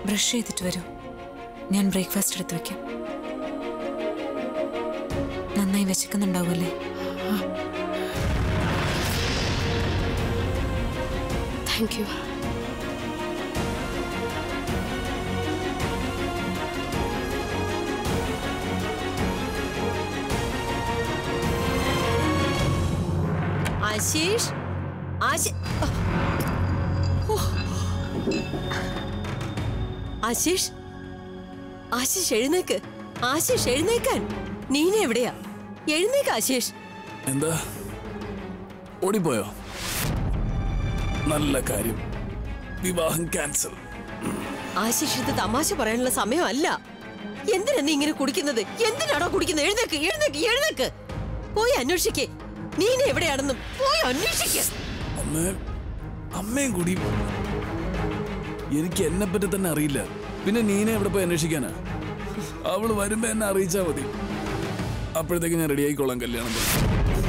Brush ചെയ്തിട്ട് വരൂ ഞാൻ ബ്രേക്ക്ഫാസ്റ്റ് എടുത്ത് വെക്കാം നന്നായി വിശക്കുന്നുണ്ടാവുമല്ലേ താങ്ക് യു ആശീഷ് ആശി ഓ. ആശീഷ് ആശീഷ് എഴുന്നേക്ക് ആശീഷ് എഴുന്നേക്കാൻ നീന എവിടെയാ എഴുന്നേക്ക് ആശീഷ് എന്താ ഓടിപ്പോയോ നല്ല കാര്യം വിവാഹം ക്യാൻസൽ ആശീഷ് ഇത് തമാശ പറയാനുള്ള സമയമല്ല എന്തിനാ നീ ഇങ്ങനെ കുടിക്കുന്നത് എന്തിനാണോ കുടിക്കുന്നത് എഴുന്നേക്ക് എഴുന്നേക്ക് എഴുന്നേക്ക് പോയി അന്വേഷിക്കേ നീന എവിടെയാണെന്നും പോയി അന്വേഷിക്കേ അമ്മ അമ്മയും കൂടി എനിക്ക് എന്നെ പറ്റി തന്നെ അറിയില്ല പിന്നെ നീനെ എവിടെ പോയി അന്വേഷിക്കാനാ അവള് വരുമ്പോ എന്നെ അറിയിച്ചാ മതി അപ്പോഴത്തേക്ക് ഞാൻ റെഡി ആയിക്കോളാം കല്യാണം കഴിക്കാൻ.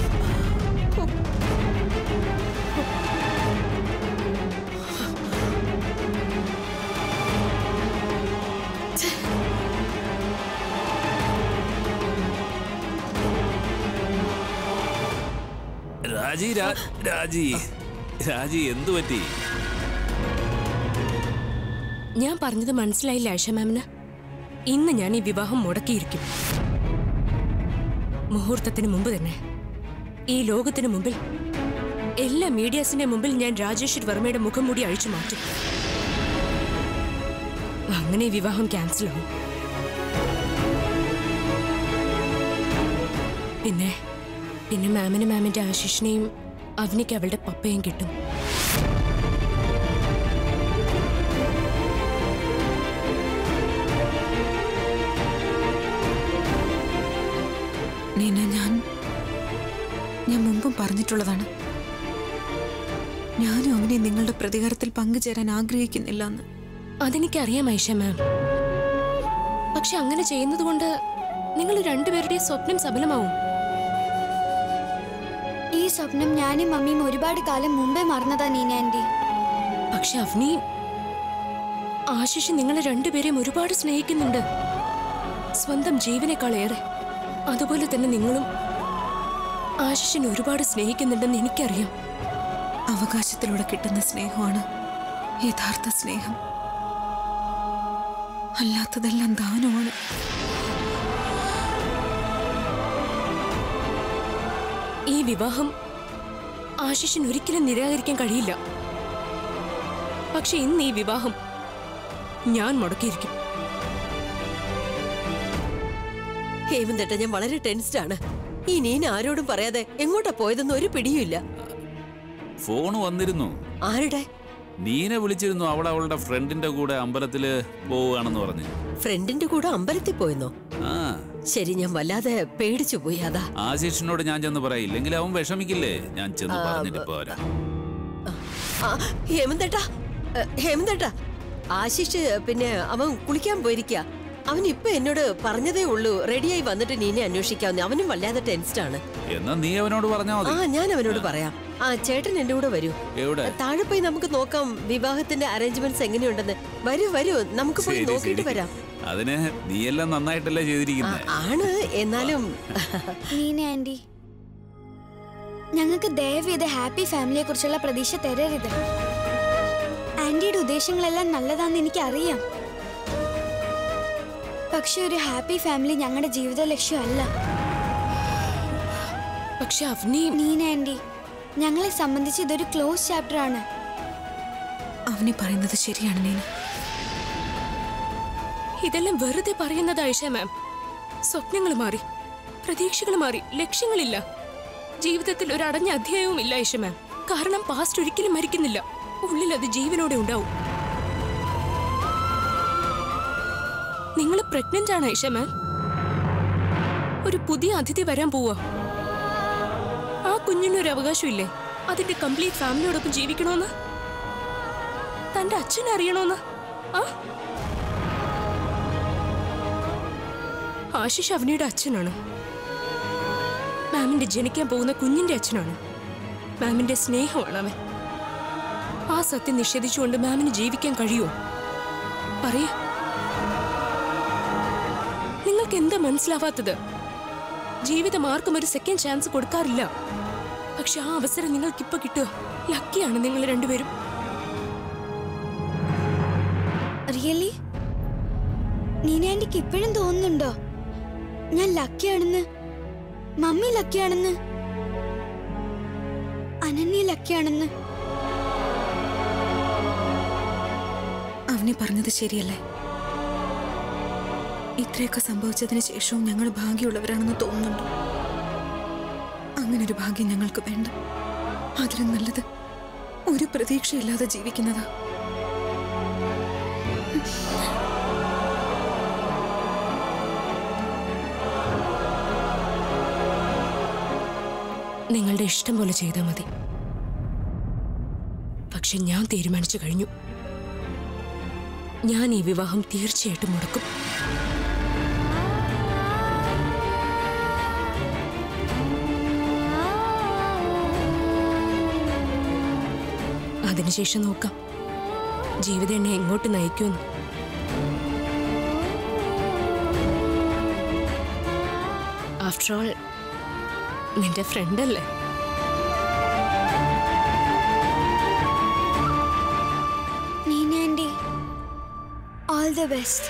രാജി രാ- രാജി രാജി എന്തു പറ്റി ഞാൻ പറഞ്ഞത് മനസ്സിലായില്ല ആയിഷ മാമിന് ഇന്ന് ഞാൻ ഈ വിവാഹം മുടക്കിയിരിക്കും മുഹൂർത്തത്തിന് മുമ്പ് തന്നെ ഈ ലോകത്തിന് മുമ്പിൽ എല്ലാ മീഡിയാസിന്റെ മുമ്പിൽ ഞാൻ രാജേശ്വർ വർമ്മയുടെ മുഖം മൂടി അഴിച്ചു മാറ്റും അങ്ങനെ ഈ വിവാഹം ക്യാൻസൽ ആവും പിന്നെ പിന്നെ മാമിന് മാമിന്റെ ആശിഷിനെയും അവനിക്ക് അവളുടെ പപ്പയും കിട്ടും നീന ഞാൻ ഞാൻ മുമ്പും പറഞ്ഞിട്ടുള്ളതാണ് ഞാനും അവനെ നിങ്ങളുടെ പ്രതികാരത്തിൽ പങ്കുചേരാൻ ആഗ്രഹിക്കുന്നില്ല എന്ന് അതെനിക്കറിയാം ഐഷ മാം പക്ഷെ അങ്ങനെ ചെയ്യുന്നത് കൊണ്ട് നിങ്ങൾ രണ്ടുപേരുടെയും സ്വപ്നം സഫലമാവും ഈ സ്വപ്നം ഞാനും മമ്മിയും ഒരുപാട് കാലം മുമ്പേ മറന്നതാ നീന ആന്റി പക്ഷെ അവനി ആശിഷ് നിങ്ങളെ രണ്ടുപേരെയും ഒരുപാട് സ്നേഹിക്കുന്നുണ്ട് സ്വന്തം ജീവനേക്കാൾ ഏറെ അതുപോലെ തന്നെ നിങ്ങളും ആശിഷിനെ ഒരുപാട് സ്നേഹിക്കുന്നുണ്ടെന്ന് എനിക്കറിയാം അവകാശത്തിലൂടെ കിട്ടുന്ന സ്നേഹമാണ് യഥാർത്ഥ സ്നേഹം അല്ലാത്തതെല്ലാം ദാനമാണ് ഈ വിവാഹം ആശിഷിന് ഒരിക്കലും നിരാകരിക്കാൻ കഴിയില്ല പക്ഷെ ഇന്ന് ഈ വിവാഹം ഞാൻ മുടക്കിയിരിക്കും ഹേമന്തേട്ട ഞാൻ വളരെ ടെൻസ്ഡ് ആണ് ഈ നീന ആരോടും പറയാതെ എങ്ങോട്ടാ പോയതെന്ന് ഒരു പിടിയുമില്ല ഫോൺ വന്നിരുന്നു ആരുടെ നീനെ വിളിച്ചിരുന്നു അവൾ അവളുടെ ഫ്രണ്ടിന്റെ കൂടെ അമ്പലത്തില് പോവുകയാണെന്ന് പറഞ്ഞ് ഫ്രണ്ടിന്റെ കൂടെ അമ്പലത്തിൽ പോയെന്നോ ആ ശരി ഞാൻ വല്ലാതെ പേടിച്ചു പോയി അതാ ആശിഷിനോട് ഞാൻ ചെന്ന് പറയാം ഇല്ലെങ്കിൽ അവൻ വിഷമിക്കില്ലേ ഞാൻ ചെന്ന് പറഞ്ഞിട്ട് പോരാ ആ, ഹേമന്തേട്ടാ ഏ, ഹേമന്തേട്ടാ ആശിഷ് പിന്നെ അവൻ കുളിക്കാൻ പോയിരിക്ക അവൻ ഇപ്പൊ എന്നോട് പറഞ്ഞതേ ഉള്ളൂ റെഡിയായി വന്നിട്ട് നീനെ അന്വേഷിക്കാവുന്ന അവനും വല്ലാതെ ടെൻസ്ഡ് ആണ് എന്നാ നീ അവനോട് പറഞ്ഞാ ആ മതി ഞാൻ അവനോട് പറയാം ആ ചേട്ടൻ എന്റെ കൂടെ വരൂ എവിടെ താഴെ പോയി നമുക്ക് നോക്കാം വിവാഹത്തിന്റെ അറേഞ്ച്മെന്റ്സ് എങ്ങനെയുണ്ടെന്ന് വരൂ വരൂ നമുക്ക് പോയി ശരി നോക്കിയിട്ട് ശരി വരാം അതിന് നീയെല്ലാം നന്നായിട്ടല്ലേ ആ, ചെയ്തിരിക്കുന്നത് ആണ് എന്നാലും നീന ആന്റി ഞങ്ങൾക്ക് ദയവ് ചെയ്ത് ഹാപ്പി ഫാമിലിയെ കുറിച്ചുള്ള പ്രതീക്ഷ തരരുത് ആന്റിയുടെ ഉദ്ദേശങ്ങളെല്ലാം നല്ലതാന്ന് എനിക്കറിയാം പക്ഷെ ഒരു ഹാപ്പി ഫാമിലി ഞങ്ങളുടെ ജീവിത ലക്ഷ്യമല്ല പക്ഷെ അവനി നീന ആന്റി ഞങ്ങളെ സംബന്ധിച്ച് ഇതൊരു ക്ലോസ് ചാപ്റ്റർ ആണ് അവനെ പറയുന്നത് ശരിയാണ് നീന ഇതെല്ലാം വെറുതെ പറയുന്നത് ആയിഷ മാം സ്വപ്നങ്ങൾ മാറി പ്രതീക്ഷകൾ മാറി ലക്ഷ്യങ്ങളില്ല ജീവിതത്തിൽ ഒരു അടഞ്ഞ അധ്യായവും ഇല്ല ആയിഷ മാം കാരണം പാസ്റ്റ് ഒരിക്കലും മരിക്കുന്നില്ല ഉള്ളിൽ അത് ജീവനോടെ ഉണ്ടാവും നിങ്ങൾ പ്രഗ്നന്റ് ആണ് ആയിഷ മാം ഒരു പുതിയ അതിഥി വരാൻ പോവാ ആ കുഞ്ഞിനൊരു അവകാശമില്ലേ അതിന്റെ കംപ്ലീറ്റ് ഫാമിലിയോടൊപ്പം ജീവിക്കണോന്ന് തന്റെ അച്ഛൻ അറിയണോന്ന് ആ ആശിഷ് അവനിയുടെ അച്ഛനാണ് മാമിന്റെ ജനിക്കാൻ പോകുന്ന കുഞ്ഞിന്റെ അച്ഛനാണ് മാമിന്റെ സ്നേഹമാണ് അവൻ ആ സത്യം നിഷേധിച്ചുകൊണ്ട് മാമിന് ജീവിക്കാൻ കഴിയുമോ പറയ നിങ്ങൾക്ക് എന്താ മനസ്സിലാവാത്തത് ജീവിതം ആർക്കും ഒരു സെക്കൻഡ് ചാൻസ് കൊടുക്കാറില്ല പക്ഷെ ആ അവസരം നിങ്ങൾക്ക് ഇപ്പൊ കിട്ടുക ലക്കിയാണ് നിങ്ങൾ രണ്ടുപേരും റിയലി നീന ആന്റിക്ക് ഇപ്പോഴും തോന്നുന്നുണ്ടോ ഞാൻ ലക്കിയാണെന്ന് മമ്മി ലക്കിയാണെന്ന് അനന്യ ലക്കിയാണെന്ന് അവനെ പറഞ്ഞത് ശരിയല്ലേ ഇത്രയൊക്കെ സംഭവിച്ചതിന് ശേഷവും ഞങ്ങൾ ഭാഗ്യമുള്ളവരാണെന്ന് തോന്നുന്നുണ്ടോ അങ്ങനൊരു ഭാഗ്യം ഞങ്ങൾക്ക് വേണ്ട അതിലും നല്ലത് ഒരു പ്രതീക്ഷയില്ലാതെ ജീവിക്കുന്നതാ നിങ്ങളുടെ ഇഷ്ടം പോലെ ചെയ്താൽ മതി പക്ഷെ ഞാൻ തീരുമാനിച്ചു കഴിഞ്ഞു ഞാൻ ഈ വിവാഹം തീർച്ചയായിട്ടും മുടക്കും അതിനുശേഷം നോക്കാം ജീവിതം എന്നെ എങ്ങോട്ട് നയിക്കുമെന്ന് ആഫ്റ്റർ ഓൾ നിന്റെ ഫ്രണ്ടല്ലേ Neena aunty all the best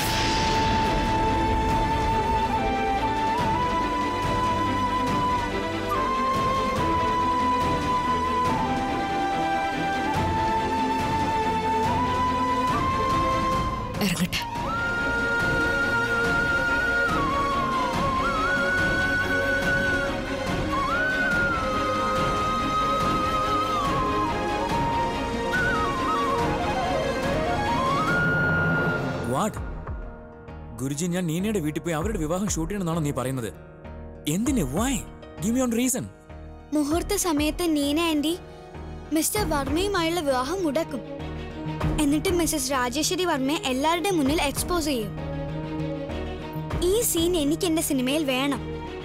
ഇറങ്ങട്ടെ വാട്ട് ഗുരുജി ഞാൻ നീനയുടെ വീട്ടിൽ പോയി അവരുടെ വിവാഹം ഷൂട്ട് ചെയ്യണമെന്നാണോ നീ പറയുന്നത് എന്തിന് why give me one reason മുഹൂർത്ത സമയത്ത് നീന ആന്റി മിസ്റ്റർ വർമ്മയുമായുള്ള വിവാഹം മുടക്കും എന്നിട്ട് മിസ്സസ് രാജേശ്വരി വർമ്മയെ എല്ലാവരുടെ മുന്നിൽ എക്സ്പോസ് ചെയ്യും ഈ സീൻ എനിക്ക് എന്റെ സിനിമയിൽ വേണം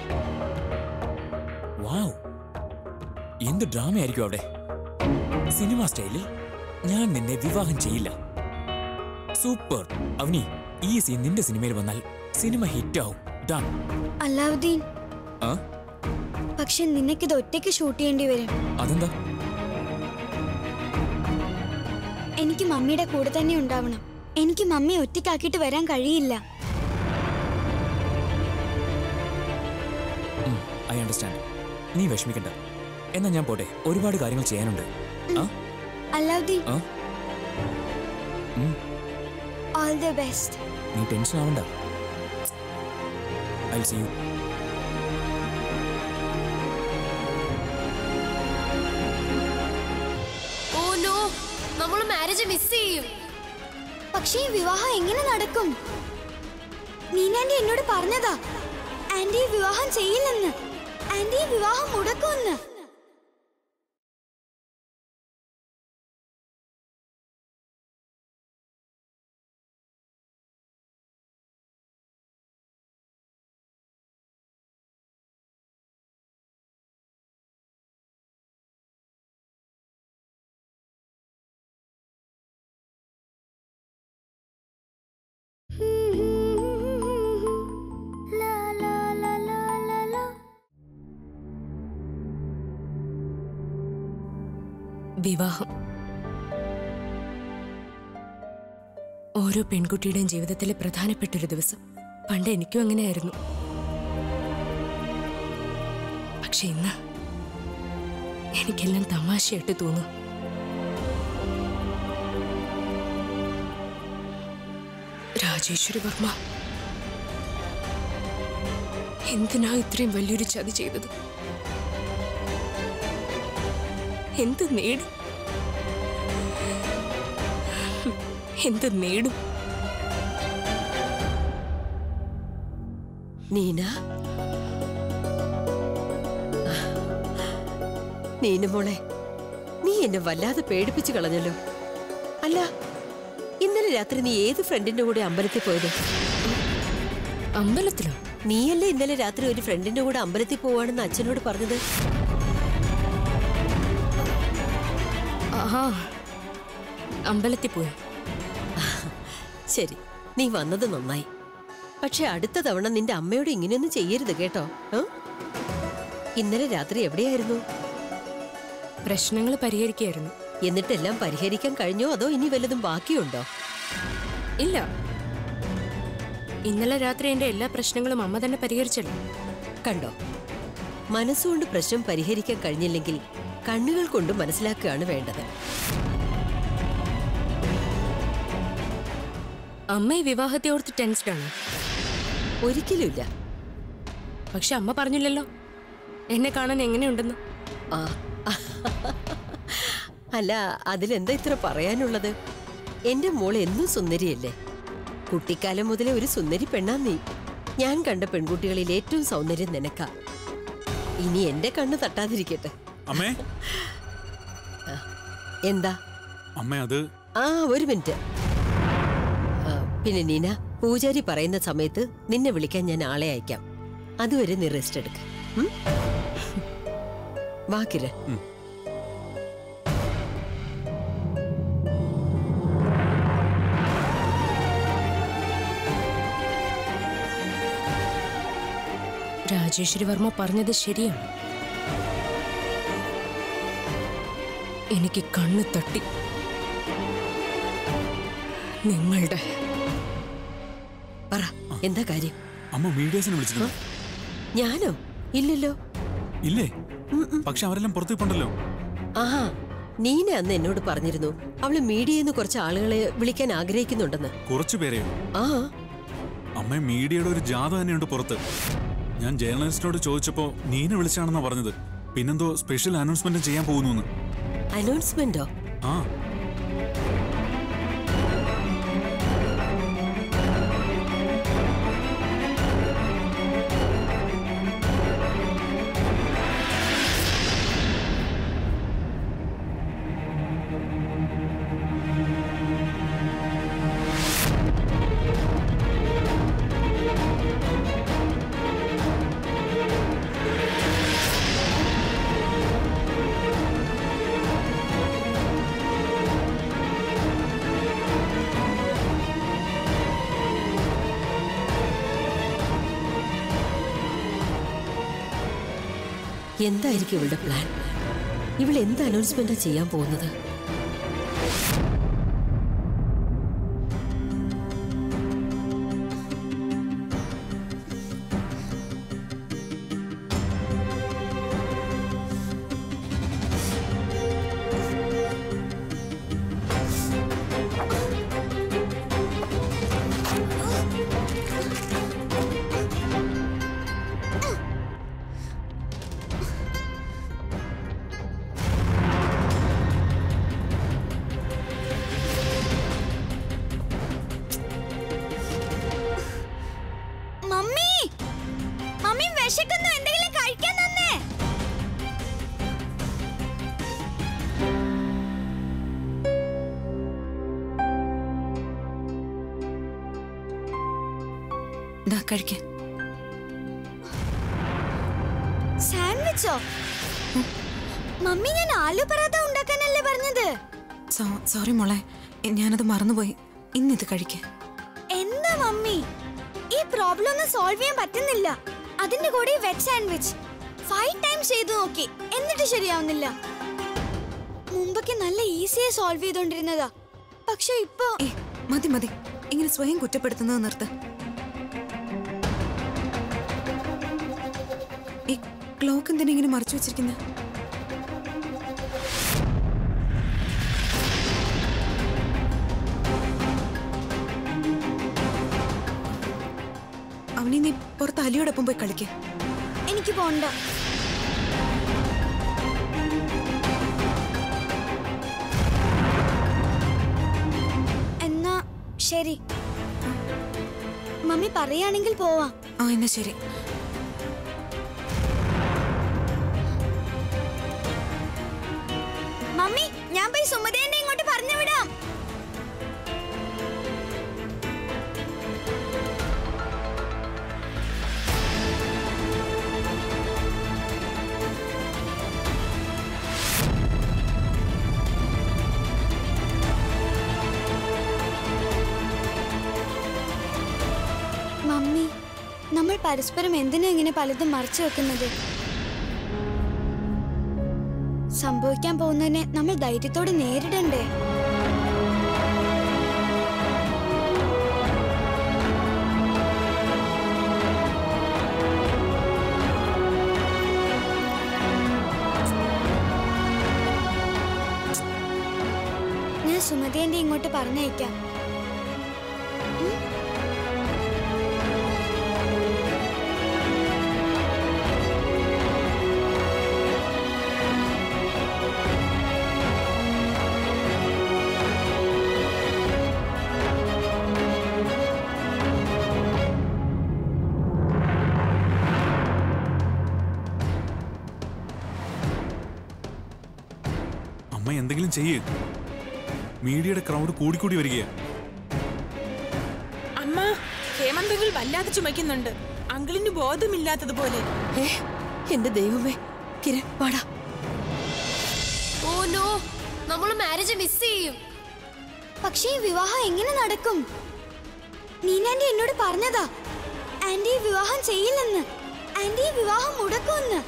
വാവ് എന്ത് ഡ്രാമയായിരിക്കും അവിടെ സിനിമ സ്റ്റൈലിൽ ഞാൻ നിന്നെ വിവാഹം ചെയ്യില്ല സൂപ്പർ അവനി ഈ സീൻ നിന്റെ സിനിമയിൽ വന്നാൽ സിനിമ ഹിറ്റ് ആവും ഡൺ അലാവുദ്ദീൻ ആ പക്ഷെ നിനക്കിത് ഒറ്റയ്ക്ക് ഷൂട്ട് ചെയ്യേണ്ടി വരും അതെന്താ എനിക്ക് മമ്മിയുടെ കൂടെ തന്നെ ഉണ്ടാവണം എനിക്ക് മമ്മിയെ ഒറ്റയ്ക്കാക്കിയിട്ട് വരാൻ കഴിയില്ല ഐ അണ്ടർസ്റ്റാൻഡ് നീ വിഷമിക്കണ്ട എന്നാ ഞാൻ പോട്ടെ ഒരുപാട് കാര്യങ്ങൾ ചെയ്യാനുണ്ട് ആ അലാവുദ്ദീൻ ആ ഉം, ഓൾ ദ ബെസ്റ്റ് നീ ടെൻഷൻ ആവണ്ട I see you oh no നമ്മൾ മാരേജ് മിസ് ചെയ്യും പക്ഷേ ഈ വിവാഹം എങ്ങനെ നടക്കും നീനാൻഡി എന്നോട് പറഞ്ഞതാ ആന്റി ഈ വിവാഹം ചെയ്യില്ലെന്ന് ആന്റി ഈ വിവാഹം മുടക്കുമെന്ന് വിവാഹം ഓരോ പെൺകുട്ടിയുടെയും ജീവിതത്തിലെ പ്രധാനപ്പെട്ട ഒരു ദിവസം പണ്ട് എനിക്കും അങ്ങനെയായിരുന്നു പക്ഷെ ഇന്ന് എനിക്കെല്ലാം തമാശയായിട്ട് തോന്നും രാജേശ്വരി വർമ്മ എന്തിനാ ഇത്രയും വലിയൊരു ചതി ചെയ്തത് എന്ത് നേടി എന്ത് നേടും നീന നീന മോളെ നീ എന്നെ വല്ലാതെ പേടിപ്പിച്ചു കളഞ്ഞല്ലോ അല്ല ഇന്നലെ രാത്രി നീ ഏത് ഫ്രണ്ടിന്റെ കൂടെ അമ്പലത്തിൽ പോയത് അമ്പലത്തിലോ നീയല്ലേ ഇന്നലെ രാത്രി ഒരു ഫ്രണ്ടിന്റെ കൂടെ അമ്പലത്തിൽ പോവാണെന്ന് അച്ഛനോട് പറഞ്ഞത് ആ അമ്പലത്തിൽ പോയി ശരി നീ വന്നത് നന്നായി പക്ഷെ അടുത്ത തവണ നിന്റെ അമ്മയോട് ഇങ്ങനെയൊന്നും ചെയ്യരുത് കേട്ടോ ആ? ഇന്നലെ രാത്രി എവിടെയായിരുന്നു പ്രശ്നങ്ങൾ പരിഹരിക്കുകയായിരുന്നു എന്നിട്ടെല്ലാം പരിഹരിക്കാൻ കഴിഞ്ഞോ അതോ ഇനി വല്ലതും ബാക്കിയുണ്ടോ ഇല്ല ഇന്നലെ രാത്രി എന്റെ എല്ലാ പ്രശ്നങ്ങളും അമ്മ തന്നെ പരിഹരിച്ചല്ലോ കണ്ടോ മനസ്സുകൊണ്ട് പ്രശ്നം പരിഹരിക്കാൻ കഴിഞ്ഞില്ലെങ്കിൽ കണ്ണുകൾ കൊണ്ട് മനസ്സിലാക്കുകയാണ് വേണ്ടത് അമ്മ ഈ വിവാഹത്തെ ഓർത്ത് ടെൻസ്ഡ് ആണ് ഒരിക്കലുമില്ല പക്ഷെ അമ്മ പറഞ്ഞില്ലല്ലോ എന്നെ കാണാൻ എങ്ങനെയുണ്ടെന്ന് ആ അല്ല അതിലെന്താ ഇത്ര പറയാനുള്ളത് എന്റെ മോൾ എന്നും സുന്ദരിയല്ലേ കുട്ടിക്കാലം മുതലേ ഒരു സുന്ദരി പെണ്ണാ നീ ഞാൻ കണ്ട പെൺകുട്ടികളിൽ ഏറ്റവും സൗന്ദര്യം നിനക്കാ ഇനി എന്റെ കണ്ണ് തട്ടാതിരിക്കട്ടെ അമ്മേ എന്താ അമ്മ അത് ആ ഒരു മിനിറ്റ് ആ, പിന്നെ നീന പൂജാരി പറയുന്ന സമയത്ത് നിന്നെ വിളിക്കാൻ ഞാൻ ആളെ അയക്കാം അതുവരെ നീ റെസ്റ്റ് എടുക്ക ഉം? വാ കിരൺ രാജേശ്വരി വർമ്മ പറഞ്ഞത് ശരിയാണ് എനിക്ക് കണ്ണ് തട്ടി നിങ്ങളുടെ പറ എന്താ കാര്യം അമ്മ മീഡിയസിനെ വിളിച്ചിരുന്നു ഞാനോ ഇല്ലല്ലോ ഇല്ലേ പക്ഷെ അവരെല്ലാം പുറത്തേക്ക് പോണ്ടല്ലോ ആഹാ നീന അന്ന് എന്നോട് പറഞ്ഞിരുന്നു അവള് മീഡിയയിൽ നിന്ന് കുറച്ച് ആളുകളെ വിളിക്കാൻ ആഗ്രഹിക്കുന്നുണ്ടെന്ന് കുറച്ചു പേരെയോ ആ അമ്മ മീഡിയയുടെ ഒരു ജാഥ തന്നെയുണ്ട് പുറത്ത് ഞാൻ ജേർണലിസ്റ്റിനോട് ചോദിച്ചപ്പോ നീനെ വിളിച്ചാണെന്നാ പറഞ്ഞത് പിന്നെന്തോ സ്പെഷ്യൽ അനൗൺസ്മെന്റ് ചെയ്യാൻ പോകുന്നു അനൗൺസ്മെന്റോ ആ എന്തായിരിക്കും ഇവളുടെ പ്ലാൻ ഇവൾ എന്ത് അനൗൺസ്മെന്റാ ചെയ്യാൻ പോകുന്നത് മമ്മി മമ്മി വിശക്കുന്നു എന്തെങ്കിലും കഴിക്കാൻ തന്നെ ദാ കഴിക്ക സാൻഡ്വിച്ചോ മമ്മി ഞാൻ ആലു പറാത്ത ഉണ്ടാക്കാനല്ലേ പറഞ്ഞത് സോറി മോളെ ഞാനത് മറന്നുപോയി ഇന്നിത് കഴിക്ക എന്താ മമ്മി ഈ പ്രോബ്ലം ഒന്നും സോൾവ് ചെയ്യാൻ പറ്റുന്നില്ല അതിന്റെ കൂടെ വെജ് സാൻഡ്വിച്ച് ഫൈവ് ടൈംസ് ചെയ്തു നോക്കി എന്നിട്ട് ശരിയാവുന്നില്ല മുമ്പൊക്കെ നല്ല ഈസിയായി സോൾവ് ചെയ്തോണ്ടിരുന്നതാ പക്ഷെ ഇപ്പോ ഏ മതി മതി ഇങ്ങനെ സ്വയം കുറ്റപ്പെടുത്തുന്നത് നിർത്ത് ഈ ക്ലോക്ക് എന്തിനാ ഇങ്ങനെ മറച്ചു വെച്ചിരിക്കുന്നത് അവനെ നീ പുറത്ത് അലിയോടൊപ്പം പോയി കളിക്ക എനിക്ക് പോണ്ട എന്നാ ശരി മമ്മി പറയുകയാണെങ്കിൽ പോവാം ആ എന്നാ ശരി മമ്മി ഞാൻ പോയി സുമതേനെ ഇങ്ങോട്ട് പറഞ്ഞു വിടാം പരസ്പരം എന്തിനാ ഇങ്ങനെ പലതും മറച്ചു വെക്കുന്നത് സംഭവിക്കാൻ പോകുന്നതിനെ നമ്മൾ ധൈര്യത്തോടെ നേരിടണ്ടേ ഞാൻ സുമതിയന്റെ ഇങ്ങോട്ട് പറഞ്ഞയക്കാം അമ്മ എന്തെങ്കിലും ചെയ്യ് മീഡിയയുടെ ക്രൗഡ് കൂടിക്കൂടി വരികയാ അമ്മ ഹേമന്തെങ്കിൽ വല്ലാതെ ചുമയ്ക്കുന്നുണ്ട് അങ്കിളിന് ബോധമില്ലാത്തതുപോലെ ഏ എന്റെ ദൈവമേ കിരൺ വാടാ ഓ നോ നമ്മൾ മാരേജ് മിസ് ചെയ്യും പക്ഷേ ഈ വിവാഹം എങ്ങനെ നടക്കും നീനാൻറ്റി എന്നോട് പറഞ്ഞതാ ആന്റി ഈ വിവാഹം ചെയ്യില്ലെന്ന് ആന്റി ഈ വിവാഹം മുടക്കുമെന്ന്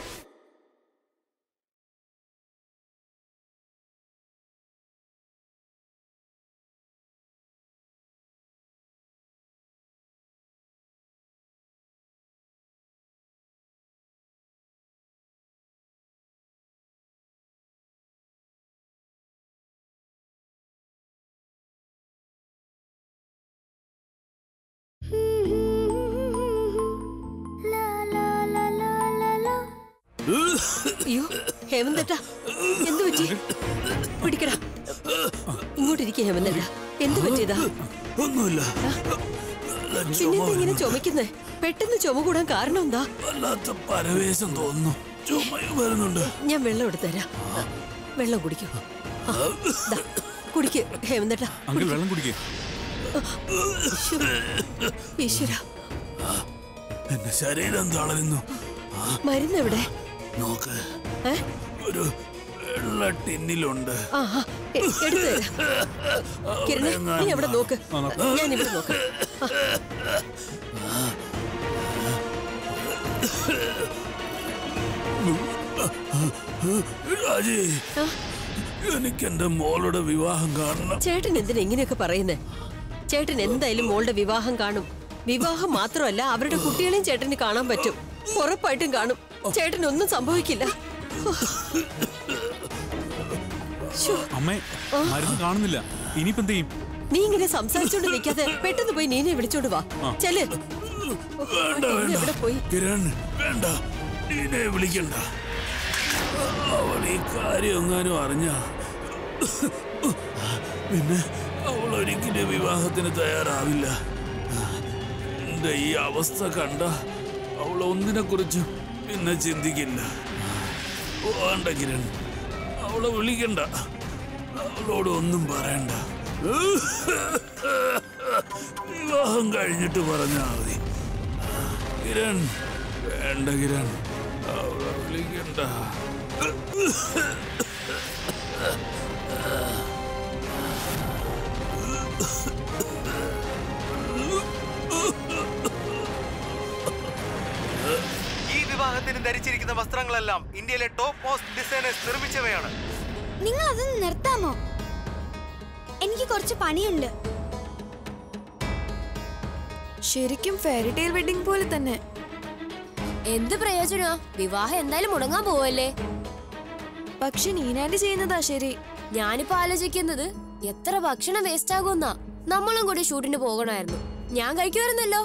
അയ്യോ ഹേമന്തേട്ടാ എന്തു പറ്റി പിടിക്കടാ ഇങ്ങോട്ടിരിക്കുക ഹേമന്തേട്ടാ എന്തു പറ്റിയതാ ഒന്നുമില്ല പിന്നെന്താ ഇങ്ങനെ ചുമക്കുന്നേ പെട്ടെന്ന് ചുമ കൂടാൻ കാരണം എന്താ വല്ലാത്ത പരവേശം തോന്നുന്നു ചുമയും വരുന്നുണ്ട് ഞാൻ വെള്ളം എടുത്തുതരാം വെള്ളം കുടിക്കൂ ആ, ദാ, കുടിക്ക് ഹേമന്തേട്ടാ അങ്കിൾ വെള്ളം കുടിക്കേ ഈശ്വര എന്റെ ശരീരം തളരുന്നു മരുന്ന് എവിടെ നോക്ക് ഏ? ഒരു വെള്ള ടിന്നിലുണ്ട് ആ ആ, എ- എടുത്തു തരാം കിരണേ നീ അവിടെ നോക്ക് ഞാൻ ഇവിടെ നോക്കാം രാജി എനിക്ക് എന്റെ മോളുടെ വിവാഹം കാണണം ചേട്ടൻ എന്തിനാ ഇങ്ങനെയൊക്കെ പറയുന്നേ ചേട്ടൻ എന്തായാലും മോളുടെ വിവാഹം കാണും വിവാഹം മാത്രമല്ല അവരുടെ കുട്ടികളെയും ചേട്ടന് കാണാൻ പറ്റും ഉറപ്പായിട്ടും കാണും ചേട്ടനൊന്നും സംഭവിക്കില്ല ശ്ശോ, അമ്മേ മരുന്ന് കാണുന്നില്ല ഇനിയിപ്പോ എന്ത് ചെയ്യും നീ ഇങ്ങനെ സംസാരിച്ചോണ്ട് നിൽക്കാതെ പെട്ടെന്ന് പോയി നീനെ വിളിച്ചോണ്ട് വാ ചെല് വേണ്ട വേണ്ട എവിടെ പോയി കിരൺ വേണ്ട നീനെ വിളിക്കണ്ട അവൾ ഈ കാര്യം എങ്ങാനും അറിഞ്ഞ പിന്നെ അവൾ ഒരിക്കലും വിവാഹത്തിന് തയ്യാറാവില്ല എന്റെ ഈ അവസ്ഥ കണ്ട അവൾ ഒന്നിനെ കുറിച്ചും പിന്നെ ചിന്തിക്കില്ല വേണ്ട കിരൺ അവളെ വിളിക്കണ്ട അവളോട് ഒന്നും പറയണ്ട വിവാഹം കഴിഞ്ഞിട്ട് പറഞ്ഞാ മതി കിരൺ വേണ്ട കിരൺ അവളെ വിളിക്കണ്ട ഈ വിവാഹത്തിന് ധരിച്ചിരിക്കുന്ന വസ്ത്രങ്ങളെല്ലാം ഇന്ത്യയിലെ ടോപ്പ് മോസ്റ്റ് ഡിസൈനേഴ്സ് നിർമ്മിച്ചവയാണ് നിങ്ങൾ അതൊന്ന് നിർത്താമോ എനിക്ക് കുറച്ച് പണിയുണ്ട് ശരിക്കും ഫെയറി ടെയിൽ വെഡിങ് പോലെ തന്നെ എന്ത് പ്രയോജനോ വിവാഹം എന്തായാലും മുടങ്ങാൻ പോവല്ലേ പക്ഷെ നീനാൻറ്റി ചെയ്യുന്നതാ ശരി ഞാനിപ്പോ ആലോചിക്കുന്നത് എത്ര ഭക്ഷണം വേസ്റ്റ് ആകുമെന്നാ നമ്മളും കൂടി ഷൂട്ടിന് പോകണമായിരുന്നു ഞാൻ കഴിക്കുമായിരുന്നല്ലോ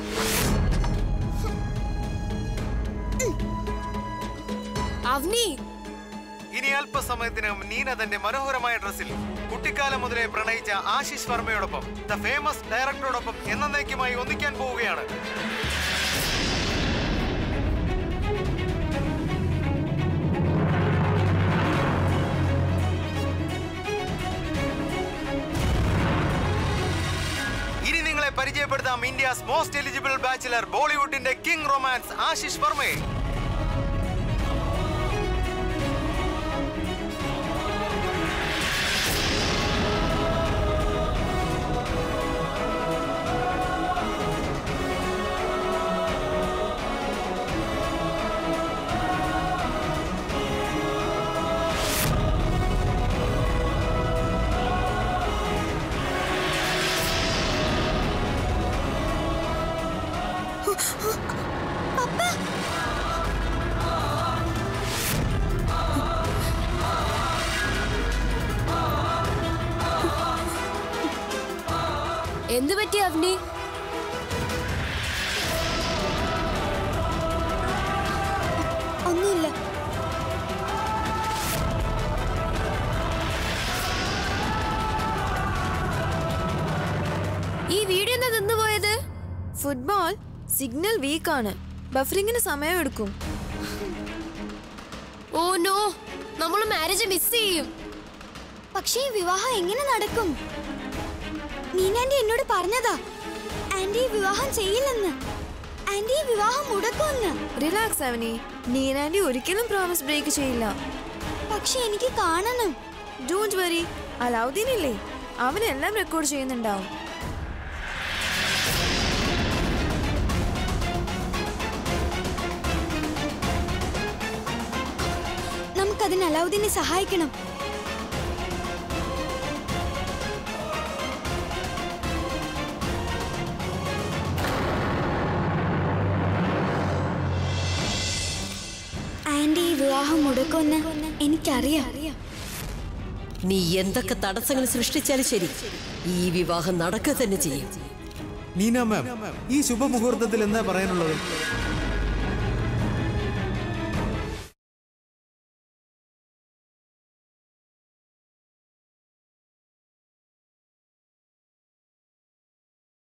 അവനി ഇനി അല്പസമയത്തിനകം നീന തന്റെ മനോഹരമായ ഡ്രസ്സിൽ കുട്ടിക്കാലം മുതലേ പ്രണയിച്ച ആശിഷ് വർമ്മയോടൊപ്പം ദ ഫേമസ് ഡയറക്ടറോടൊപ്പം എന്നേക്കുമായി ഒന്നിക്കാൻ പോവുകയാണ് ഇനി നിങ്ങളെ പരിചയപ്പെടുത്താം ഇന്ത്യസ് മോസ്റ്റ് എലിജിബിൾ ബാച്ചിലർ ബോളിവുഡിന്റെ കിങ് റൊമാൻസ് ആശിഷ് വർമ്മയെ എന്തു പറ്റി അവനി ഒന്നുമില്ല ഈ വീഡിയോ എന്താ നിന്നുപോയത് ഫുട്ബോൾ സിഗ്നൽ വീക്കാണ് ബഫറിങ്ങിന് സമയമെടുക്കും ഓ നോ നമ്മൾ മാരേജ് മിസ് ചെയ്യും പക്ഷേ ഈ വിവാഹം എങ്ങനെ നടക്കും നീന ആന്റി എന്നോട് പറഞ്ഞതാ ആന്റി ഈ വിവാഹം ചെയ്യില്ലെന്ന് ആന്റി ഈ വിവാഹം മുടക്കുമെന്ന് റിലാക്സ് അവനി നീനാൻഡി ഒരിക്കലും പ്രോമിസ് ബ്രേക്ക് ചെയ്യില്ല പക്ഷെ എനിക്ക് കാണണം ഡോണ്ട് വറി അലാവുദ്ദീൻ ഇല്ലേ അവനെല്ലാം റെക്കോർഡ് ചെയ്യുന്നുണ്ടാവും നമുക്കതിന് അലാവുദ്ദീനെ സഹായിക്കണം ആന്റി ഈ വിവാഹം മുടക്കുമെന്ന് എനിക്കറിയാം നീ എന്തൊക്കെ തടസ്സങ്ങൾ സൃഷ്ടിച്ചാലും ശരി ഈ വിവാഹം നടക്കുക തന്നെ ചെയ്യും നീന മാം ഈ ശുഭമുഹൂർത്തത്തിൽ എന്താ പറയാനുള്ളത്